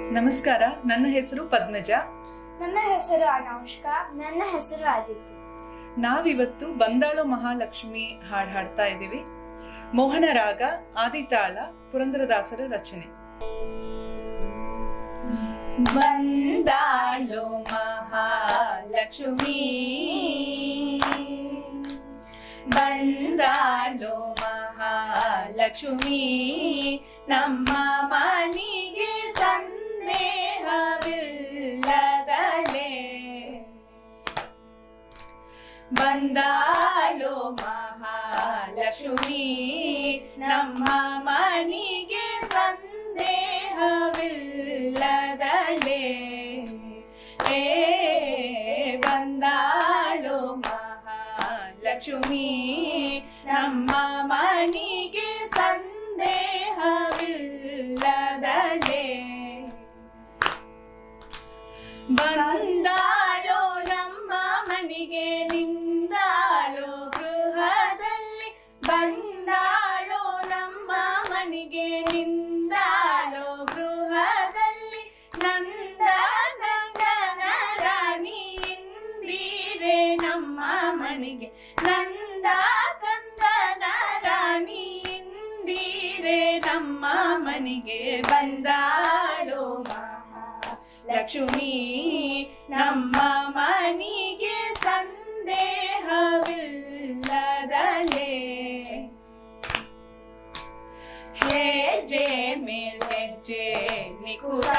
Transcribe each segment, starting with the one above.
ನಮಸ್ಕಾರ ನನ್ನ ಹೆಸರು ಪದ್ಮಜ ನನ್ನ ಹೆಸರು ಅನೌಷ್ಕಾ ನನ್ನ ಹೆಸರು ಆದಿತ್ಯ ನಾವಿವತ್ತು ಬಂದಾಳು ಮಹಾಲಕ್ಷ್ಮಿ ಹಾಡ್ ಹಾಡ್ತಾ ಇದ್ದೀವಿ ಮೋಹನ ರಾಗ ಆದಿತಾಳ ಪುರಂದರದಾಸರ ರಚನೆ ಬಂದಾಳು ಮಹಾಲಕ್ಷ್ಮಿ ಬಂದಾಳು ಮಹಾಲಕ್ಷ್ಮಿ ನಮ್ಮ ಮನಿಗೆ ಸಂದೇಹವಿಲ್ಲದಲೇ ಬಂದಾಳು ಮಹಾಲಕ್ಷ್ಮಿ ನಮ್ಮ ಮನಿಗೆ ಸಂದೇಹವಿಲ್ಲದಲೇ ಏ ಬಂದಾಳು ಮಹಾಲಕ್ಷ್ಮಿ ನಮ್ಮ ಮನಿಗೆ ಸಂದೇಹವಿಲ್ಲದಲೇ ಬಂದಾಳೋ ನಮ್ಮ ಮನೆಗೆ ನಿಂದಾಳೋ ಗೃಹದಲ್ಲಿ ಬಂದಾಳೋ ನಮ್ಮ ಮನೆಗೆ ನಿಂದಾಳೋ ಗೃಹದಲ್ಲಿ ನಂದ ನಂದನ ರಾಣಿ ಇಂದಿರೆ ನಮ್ಮ ಮನೆಗೆ ನಂದ ಕಂದನ ರಾಣಿ ಇಂದಿರೆ ನಮ್ಮ ಮನೆಗೆ ಬಂದಾಳೋ ಮಹಾ ಲಕ್ಷ್ಮೀ ನಮ್ಮ ಮನಿಗೆ ಸಂದೇಹವಿಲ್ಲದಲೇ ಹೆಜ್ಜೆ ಮೇಲ್ ಹೆಜ್ಜೆ ನಿಕುಡ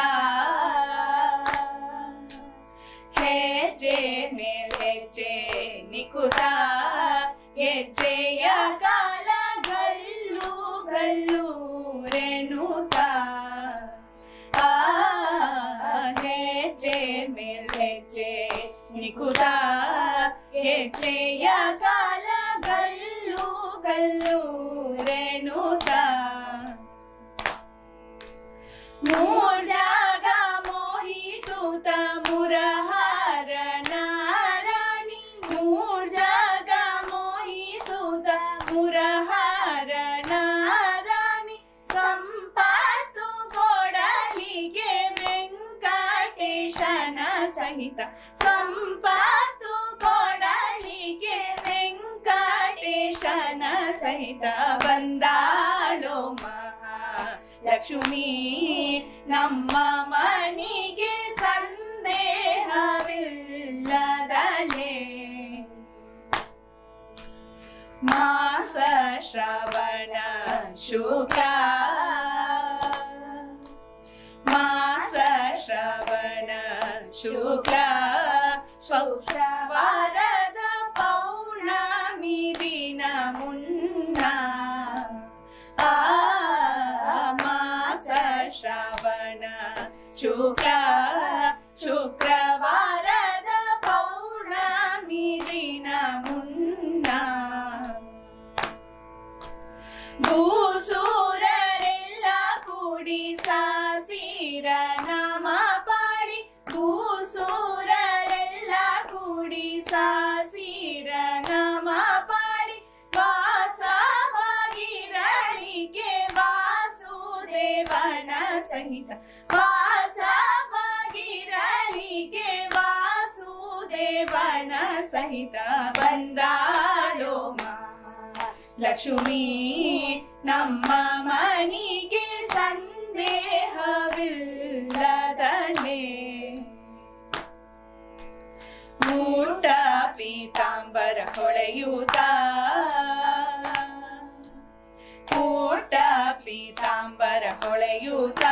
ಹೆಜ್ಜೆ ಮೇಲ್ ಹೆಜ್ಜೆ ನಿಕುದ ಹೆಜ್ಜೆಯ ಕಾಲಗಲ್ಲು ಗಲ್ಲು ರೇಣುತಾ ಆ ಹೆಜ್ಜೆ ಮೇಲ್ ಹೆಜ್ಜೆ ನಿಕುದ ಹೆಜ್ಜೆಯ ಕಾಲ ಗಲ್ಲು ಗಲ್ಲು ರೇಣುತ ಮೂರ್ ಜಾಗ ಮೋಹಿಸುತ್ತ ಮುರಹಾರ ನಾರಾಣಿ ಮೂರ್ ಜಾಗ ಮೋಹಿಸುತ್ತ ಮುರಹಾರ ನಾರಾಣಿ ಸಂಪತ್ತು ಕೊಡಲಿಗೆ ವೆಂಕಟೇಶನ ಸಹಿತ ಸಂಪತ್ತು ಕೊಡಲಿಗೆ ವೆಂಕಟೇಶನ ಸಹಿತ ಬಂದಾಳೋ ಮಹಾ ಲಕ್ಷ್ಮೀ ನಮ್ಮ ಮನಿಗೆ ಸಂದೇಹವಿಲ್ಲದಲೇ ಮಾಸ ಶ್ರವಣ ಶುಕ್ಲ ಮಾಸ ಶ್ರವಣ ಶುಕ್ಲ ಶುಕ್ರವಾರದ ಪೌರ್ಣಮಿ ದಿನ ಮುನ್ನ ಆ ಮಾಸ ಶ್ರವಣ ಶುಕ್ಲ ಶುಕ್ರವಾರದ ಪೌರ್ಣಮಿ ದಿನ ಮುನ್ನ ಭೂಸೂರರೆಲ್ಲ ಕೂಡಿ ಸಾಸಿರ ನಾಮ ಪಾಡಿ ಭೂಸೂರರೆಲ್ಲ ಕೂಡಿ ಸಾಸಿರ ನಾಮ ಪಾಡಿ ವಾಸವಾಗಿರಳಿಗೆ ವಾಸುದೇವನ ಸಹಿತ ವಾಸವಾಗಿರಳಿಗೆ ವಾಸುದೇವನ ಸಹಿತ ಬಂದಾಳೋ ಮಹಾ ಲಕ್ಷ್ಮೀ ನಮ್ಮ ಮನಿಗೆ ಸಂದೇಹವಿಲ್ಲದಲೇ ಊಟ ಪೀತಾಂಬರ ಹೊಳೆಯೂತ ಊಟ ಪೀತಾಂಬರ ಹೊಳೆಯೂತ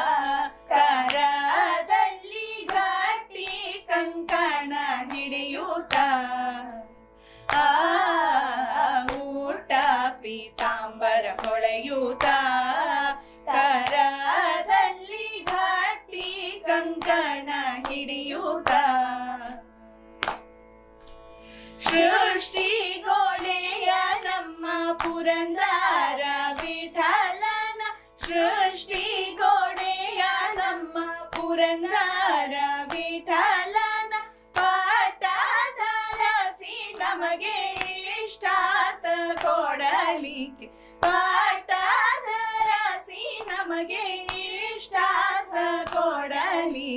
ಕರದಲ್ಲಿ ಗಟ್ಟಿ ಕಂಕಣ ಹಿಡಿಯೂತ ಆ ಊಟ ಪೀತಾಂಬರ ಹೊಳೆಯೂತ ಕರದಲ್ಲಿ ಗಟ್ಟಿ ಕಂಕಣ ಹಿಡಿಯೂತ ಸೃಷ್ಟಿ ಗೋಡೆಯ ನಮ್ಮ ಪುರಂದರ ವಿಠಲನ ಸೃಷ್ಟಿ ಗೋಡೆಯ ನಮ್ಮ ಪುರಂದರ ವಿಠಲನ ಪಾಠದರಸಿ ನಮಗೆ ಇಷ್ಟಾರ್ಥ ಕೊಡಲಿಕ್ಕೆ ಪಾಠದರಸಿ ನಮಗೆ ಇಷ್ಟಾರ್ಥ ಕೊಡ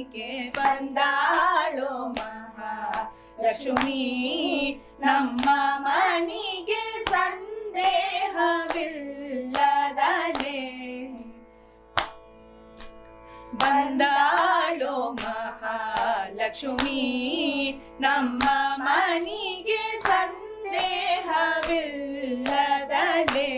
ಮನಿಗೆ ಬಂದಾಳೋ ಮಹಾಲಕ್ಷ್ಮಿ ನಮ್ಮ ಮನಿಗೆ ಸಂದೇಹವಿಲ್ಲದಲೇ ಬಂದಾಳೋ ಮಹಾಲಕ್ಷ್ಮಿ ನಮ್ಮ ಮನಿಗೆ ಸಂದೇಹವಿಲ್ಲದಲೇ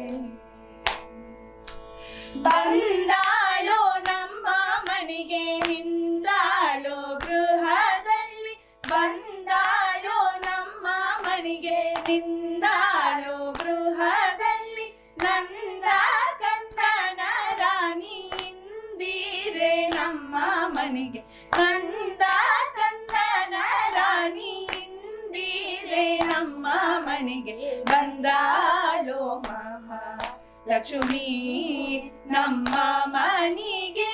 ಬಂದಾಳೋ ನಮ್ಮ ಮನೆಗೆ ನಿಂದಾಳೋ ಗೃಹದಲ್ಲಿ ಬಂದಾಳೋ ನಮ್ಮ ಮನೆಗೆ ನಿಂದಾಳೋ ಗೃಹದಲ್ಲಿ ನಂದ ಕಂದನ ರಾಣಿ ಇಂದಿರೆ ನಮ್ಮ ಮನೆಗೆ ನಂದ ಕಂದನ ರಾಣಿ ಇಂದಿರೆ ನಮ್ಮ ಮನೆಗೆ ಬಂದಾಳೋ ಮಹಾ ಲಕ್ಷ್ಮೀ ನಮ್ಮ ಮನಿಗೆ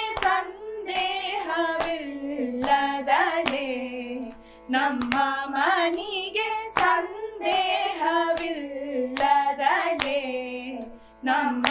ಸಂದೇಹವಿಲ್ಲದಲೇ ನಮ್ಮ ಮನಿಗೆ ಸಂದೇಹವಿಲ್ಲದಲೇ ನಮ್ಮ